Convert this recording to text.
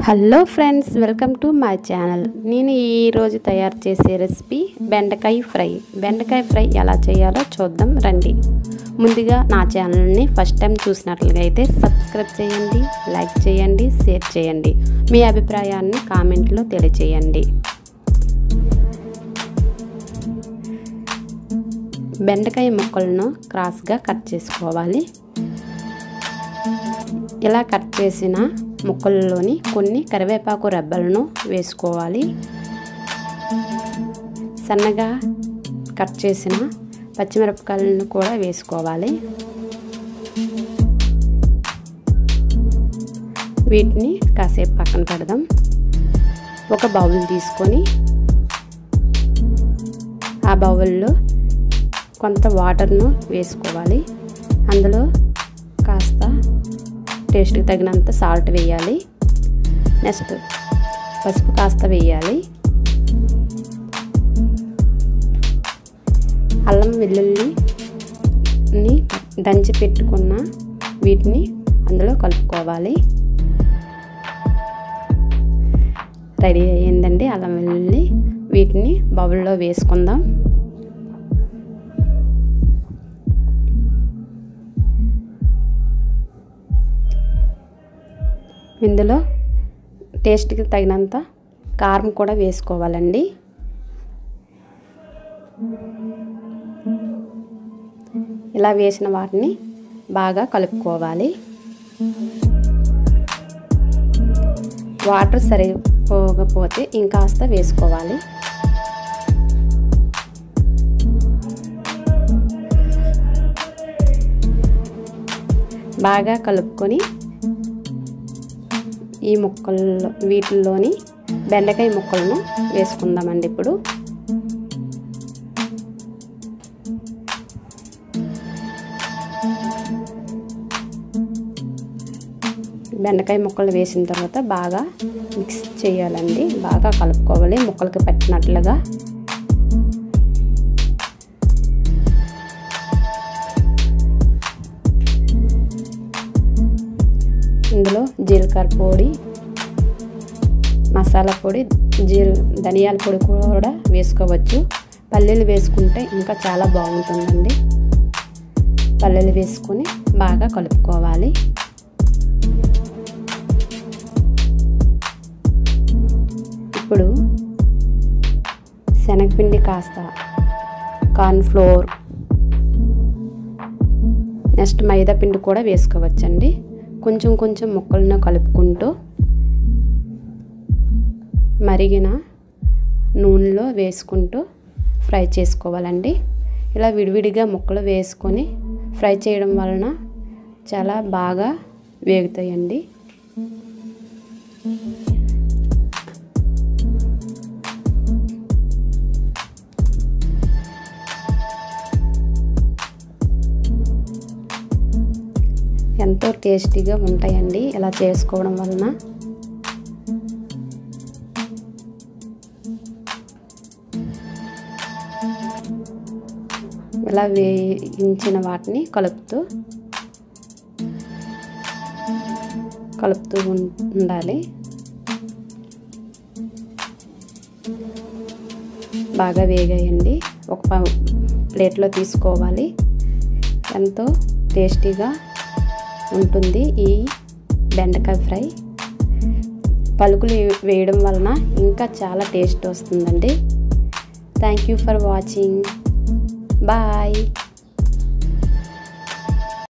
hello friends welcome to my channel నేను ఈరోజు తయారు చేసే రెసిపీ బెండకాయ ఫ్రై బెండకాయ ఫ్రై ఎలా చేయాలో చూద్దాం రండి ముందుగా నా ఛానల్ని ఫస్ట్ టైం చూసినట్లుగా అయితే సబ్స్క్రైబ్ చేయండి లైక్ చేయండి షేర్ చేయండి మీ అభిప్రాయాన్ని కామెంట్లో తెలియచేయండి బెండకాయ ముక్కలను క్రాస్గా కట్ చేసుకోవాలి ఇలా కట్ చేసిన ముక్కల్లోని కొన్ని కరివేపాకు రెబ్బలను వేసుకోవాలి సన్నగా కట్ చేసిన పచ్చిమిరపకాయలను కూడా వేసుకోవాలి వీటిని కాసేపు పక్కన పెడదాం ఒక బౌల్ తీసుకొని ఆ బౌల్లో కొంత వాటర్ను వేసుకోవాలి అందులో కాస్త టేస్ట్కి తగినంత సాల్ట్ వేయాలి నెక్స్ట్ పసుపు కాస్త వేయాలి అల్లం వెల్లుల్లిని దంచి పెట్టుకున్న వీటిని అందులో కలుపుకోవాలి రెడీ అయ్యిందండి అల్లం వెల్లుల్లి వీటిని బౌల్లో వేసుకుందాం ఇందులో టేస్ట్కి తగినంత కారం కూడా వేసుకోవాలండి ఇలా వేసిన వాటిని బాగా కలుపుకోవాలి వాటర్ సరిపోకపోతే ఇంకాస్త వేసుకోవాలి బాగా కలుపుకొని ఈ ముక్కల్లో వీటిల్లోని బెండకాయ ముక్కలను వేసుకుందామండి ఇప్పుడు బెండకాయ ముక్కలు వేసిన తర్వాత బాగా మిక్స్ చేయాలండి బాగా కలుపుకోవాలి ముక్కలకి పెట్టినట్లుగా ఇందులో జీలకర్ర పొడి మసాలా పొడి జీల ధనియాల పొడి కూడా వేసుకోవచ్చు పల్లీలు వేసుకుంటే ఇంకా చాలా బాగుంటుందండి పల్లీలు వేసుకొని బాగా కలుపుకోవాలి ఇప్పుడు శనగపిండి కాస్త కార్న్ఫ్లోర్ నెక్స్ట్ మైదా పిండి కూడా వేసుకోవచ్చండి కొంచెం కొంచెం ముక్కలను కలుపుకుంటూ మరిగిన నూనెలో వేసుకుంటూ ఫ్రై చేసుకోవాలండి ఇలా విడివిడిగా ముక్కలు వేసుకొని ఫ్రై చేయడం వలన చాలా బాగా వేగుతాయండి ఎంతో టేస్టీగా ఉంటాయండి ఇలా చేసుకోవడం వలన ఇలా వేయించిన వాటిని కలుపుతూ కలుపుతూ ఉండాలి బాగా వేగాయండి ఒక ప్లేట్లో తీసుకోవాలి ఎంతో టేస్టీగా ఉంటుంది ఈ బెండకాయ ఫ్రై పలుకులు వేయడం వలన ఇంకా చాలా టేస్ట్ వస్తుందండి thank you for watching bye